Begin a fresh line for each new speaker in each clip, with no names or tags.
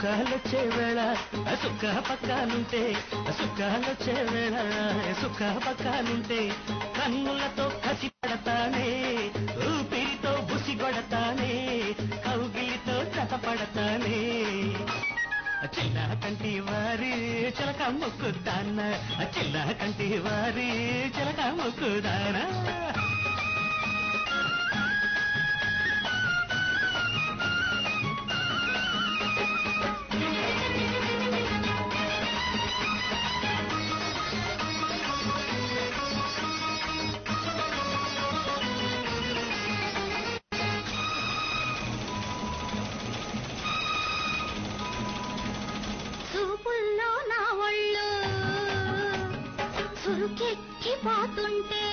సుఖాలొచ్చే వేళ సుఖ పక్కనుంటే సుఖాలొచ్చే వేళ సుఖ పక్కనుంటే కన్నులతో కసి పడతానే ఊపిరితో బుసి కొడతానే కౌగిలితో జత పడతానే చిన్న కంటి వారి చిలక ముక్కుదాన చిన్న కంటి వారి చిలక ముక్కుదానా
చూపుల్లో నా ఒళ్ళు చురుకెక్కిపోతుంటే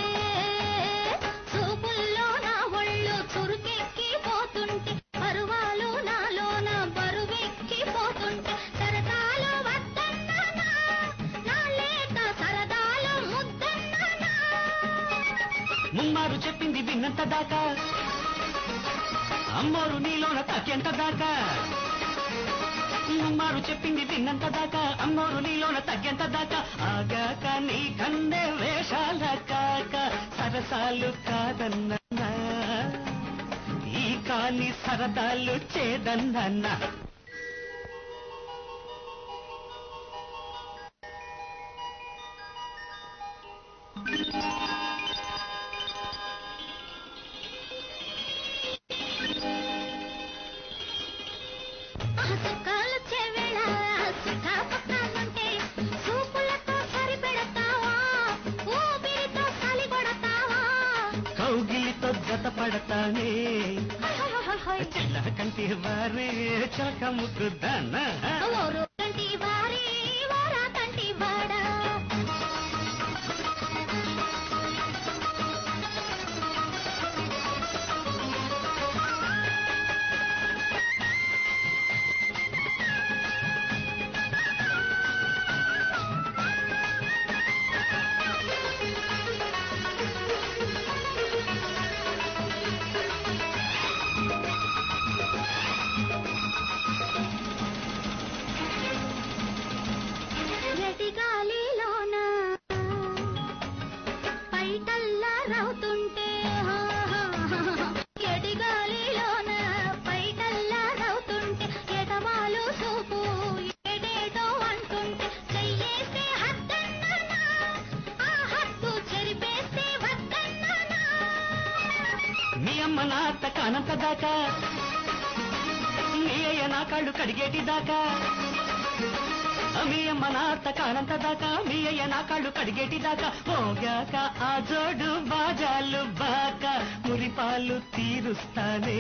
చూపుల్లో నా ఒళ్ళు చురుకెక్కిపోతుంటే పరువాలు నాలోన బరువెక్కిపోతుంటే సరదాలు వద్దన్నానా నా లేత సరదాలు ముద్దన్నానా
ముమ్మారు చెప్పింది విన్నంత దాకా అమ్మోరు నీలోన తక్కెంత దాకా ముమ్మారు చెప్పింది విన్నంత దాకా అమ్మోరు నీలోన తగ్గెంత దాకా ఆగాక నీ కందే వేషాల కాక సరసాలు కాదన్నా ఈ కాని సరదాలు చేదన్నా
సుఖాలు చెవేళ సుఖ పక్కనుంటే చూపులతో సరిపెడతావా ఊపిరితో చలి కొడతావా
కౌగిలితో జత పడతానే
హై హై హై హై.
చిల్ల కంటి వారే చలక ముక్కుదానా
ఓరు కంటి వారి వారా కంటి వాడా ఎటి గాలిలోన పైటల్లా రవుతుంటే ఎటి గాలిలోన పైటల్లా రవుతుంటే ఎటవాలు చూపు ఏడేటో అంటుంటే చెయ్యేస్తే హద్దన్నానా ఆ హద్దు చెరిపేస్తే వద్దన్నానా
మీ అమ్మ నా అత్త కానంత దాకా మీ అయ్య నా కాళ్ళు కడిగేటి దాకా మీ అమ్మ నా అత్త కానంత దాకా మీ అయ్య నా కాళ్ళు కడిగేటి దాకా మోగాక ఆ జోడు బాజాలు బాక మురిపాలు తీరుస్తానే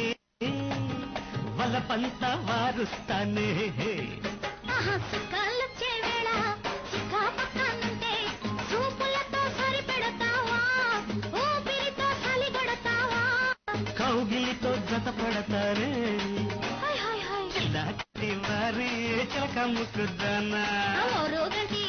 వలపంత వారుస్తానే
ఆహా సుఖాలు చెవేళ సుఖ పక్కనుంటే చూపులతో సరిపెడతావా ఊపిరితో చలి కొడతావా
కౌగిలితో జత పడతారే
హై హై హై
చిల్ల వారి చిలక ముక్కుదానా
ఓరు గంటి